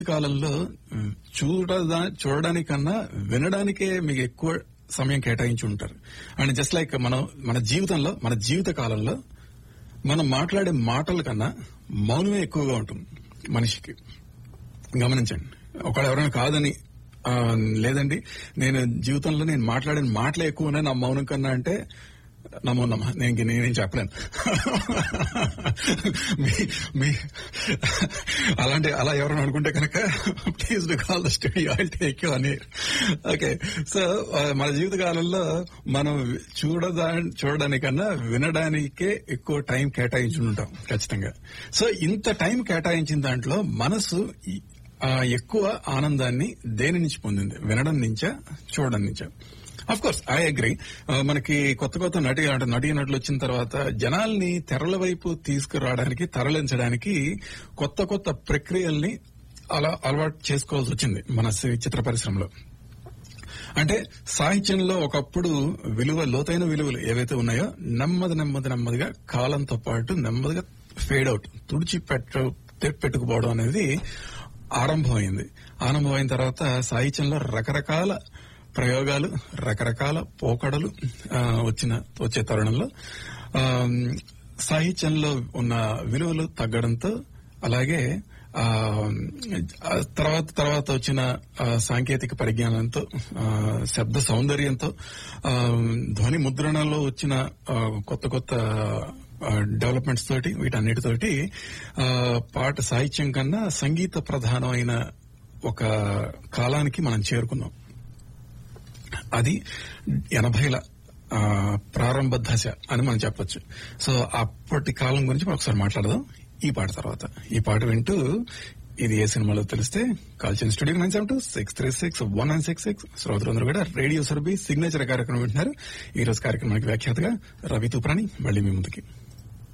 కాలంలో చూడదా చూడడానికన్నా వినడానికే మీకు ఎక్కువ సమయం కేటాయించి ఉంటారు అండ్ జస్ట్ లైక్ మనం మన జీవితంలో మన జీవిత కాలంలో మనం మాట్లాడే మాటల కన్నా మౌనమే ఎక్కువగా ఉంటుంది మనిషికి గమనించండి ఒకవేళ ఎవరైనా కాదని ఆ, లేదండి నేను జీవితంలో నేను మాట్లాడిన మాటలే ఎక్కువనే నా మౌనం కన్నా అంటే నమో నమ నేను ఇంక నేనేం చెప్పలేను మీ మీ అలాంటి అలా ఎవరైనా అనుకుంటే కనుక please do call the studio I take you అని ఓకే సో మన జీవిత కాలంలో మనం చూడదా చూడడానికన్నా వినడానికే ఎక్కువ టైం కేటాయించి ఉంటాం ఖచ్చితంగా సో ఇంత టైం కేటాయించిన దాంట్లో మనసు ఈ- ఆ, ఎక్కువ ఆనందాన్ని దేని నుంచి పొందింది వినడం నుంచా చూడడం నుంచా అఫ్ కోర్స్ ఐ అగ్రి మనకి కొత్త కొత్త నటి అంటే నటి నటులు వచ్చిన తర్వాత జనాల్ని తెరల వైపు తీసుకురావడానికి తరలించడానికి కొత్త కొత్త ప్రక్రియల్ని అలా అలవాటు చేసుకోవాల్సి వచ్చింది మన సి- చిత్ర పరిశ్రమలో అంటే సాహిత్యంలో ఒకప్పుడు విలువ లోతైన విలువలు ఏవైతే ఉన్నాయో నెమ్మది నెమ్మది నెమ్మదిగా కాలంతో పాటు నెమ్మదిగా ఫేడ్ అవుట్ తుడిచి పెట్ట పెట్టుకుపోవడం అనేది ఆరంభమైంది ఆరంభమైన తర్వాత సాహిత్యంలో రకరకాల ప్రయోగాలు రకరకాల పోకడలు ఆ, వచ్చిన వచ్చే తరుణంలో ఆ, సాహిత్యంలో ఉన్న విలువలు తగ్గడంతో అలాగే ఆ ఆ తర్వాత తర్వాత వచ్చిన ఆ, సాంకేతిక పరిజ్ఞానంతో ఆ, శబ్ద సౌందర్యంతో ఆ, ధ్వని ముద్రణలో వచ్చిన ఆ, కొత్త కొత్త డెవలప్మెంట్స్ తోటి వీటన్నిటితోటి ఆ, పాట సాహిత్యం కన్నా సంగీత ప్రధానమైన ఒక కాలానికి మనం చేరుకున్నాం అది ఎనభైల ఆ, ప్రారంభ దశ అని మనం చెప్పొచ్చు సో అప్పటి కాలం గురించి మనం ఒకసారి మాట్లాడదాం ఈ పాట తర్వాత ఈ పాట వింటూ ఇది ఏ సినిమాలో తెలిస్తే కాల్ చేసిన studio nine seven two six three six one nine six six శ్రోతలందరూ కూడా రేడియో సర్బీ సిగ్నేచర్ కార్యక్రమం వింటున్నారు ఈ రోజు కార్యక్రమానికి వ్యాఖ్యాతగా రవి తూప్రాణి మళ్ళీ మీ ముందుకి